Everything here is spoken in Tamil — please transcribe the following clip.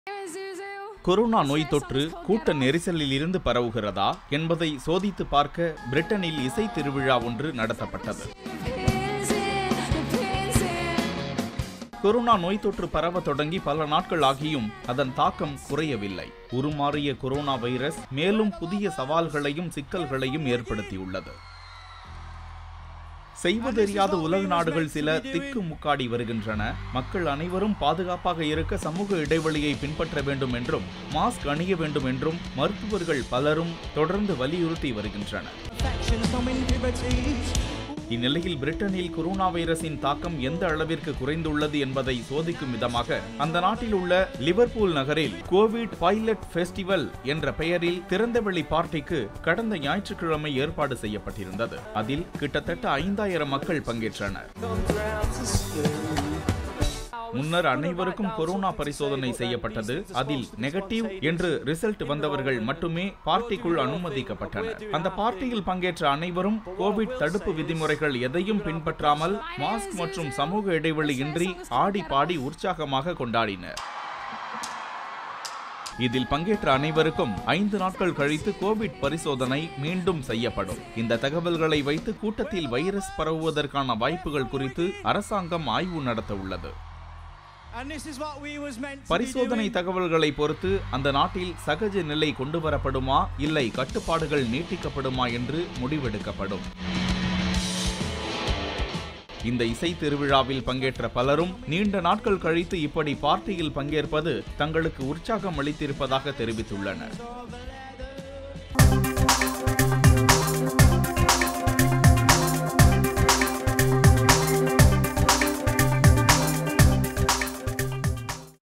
கொரோனா நோய் தொற்று கூட்ட நெரிசலில் இருந்து பரவுகிறதா என்பதை சோதித்து பார்க்க பிரிட்டனில் இசை திருவிழா ஒன்று நடத்தப்பட்டது கொரோனா நோய் தொற்று பரவ தொடங்கி பல நாட்கள் ஆகியும் அதன் தாக்கம் குறையவில்லை உருமாறிய கொரோனா வைரஸ் மேலும் புதிய சவால்களையும் சிக்கல்களையும் ஏற்படுத்தியுள்ளது செய்வதறியாத உலக நாடுகள் சில திக்கு முக்காடி வருகின்றன மக்கள் அனைவரும் பாதுகாப்பாக இருக்க சமூக இடைவெளியை பின்பற்ற வேண்டும் என்றும் மாஸ்க் அணிய வேண்டும் என்றும் மருத்துவர்கள் பலரும் தொடர்ந்து வலியுறுத்தி வருகின்றனர் இந்நிலையில் பிரிட்டனில் கொரோனா வைரஸின் தாக்கம் எந்த அளவிற்கு குறைந்துள்ளது என்பதை சோதிக்கும் விதமாக அந்த நாட்டில் உள்ள லிவர்பூல் நகரில் கோவிட் பைலட் ஃபெஸ்டிவல் என்ற பெயரில் திறந்தவெளி பார்ட்டிக்கு கடந்த ஞாயிற்றுக்கிழமை ஏற்பாடு செய்யப்பட்டிருந்தது அதில் கிட்டத்தட்ட ஐந்தாயிரம் மக்கள் பங்கேற்றனர் முன்னர் அனைவருக்கும் கொரோனா பரிசோதனை செய்யப்பட்டது அதில் நெகட்டிவ் என்று ரிசல்ட் வந்தவர்கள் மட்டுமே பார்ட்டிக்குள் அனுமதிக்கப்பட்டனர் அந்த பார்ட்டியில் பங்கேற்ற அனைவரும் கோவிட் தடுப்பு விதிமுறைகள் எதையும் பின்பற்றாமல் மாஸ்க் மற்றும் சமூக இடைவெளி இன்றி ஆடி பாடி உற்சாகமாக கொண்டாடினர் இதில் பங்கேற்ற அனைவருக்கும் ஐந்து நாட்கள் கழித்து கோவிட் பரிசோதனை மீண்டும் செய்யப்படும் இந்த தகவல்களை வைத்து கூட்டத்தில் வைரஸ் பரவுவதற்கான வாய்ப்புகள் குறித்து அரசாங்கம் ஆய்வு நடத்த உள்ளது பரிசோதனை தகவல்களை பொறுத்து அந்த நாட்டில் சகஜ நிலை கொண்டு வரப்படுமா இல்லை கட்டுப்பாடுகள் நீட்டிக்கப்படுமா என்று முடிவெடுக்கப்படும் இந்த இசை திருவிழாவில் பங்கேற்ற பலரும் நீண்ட நாட்கள் கழித்து இப்படி பார்ட்டியில் பங்கேற்பது தங்களுக்கு உற்சாகம் அளித்திருப்பதாக தெரிவித்துள்ளனர்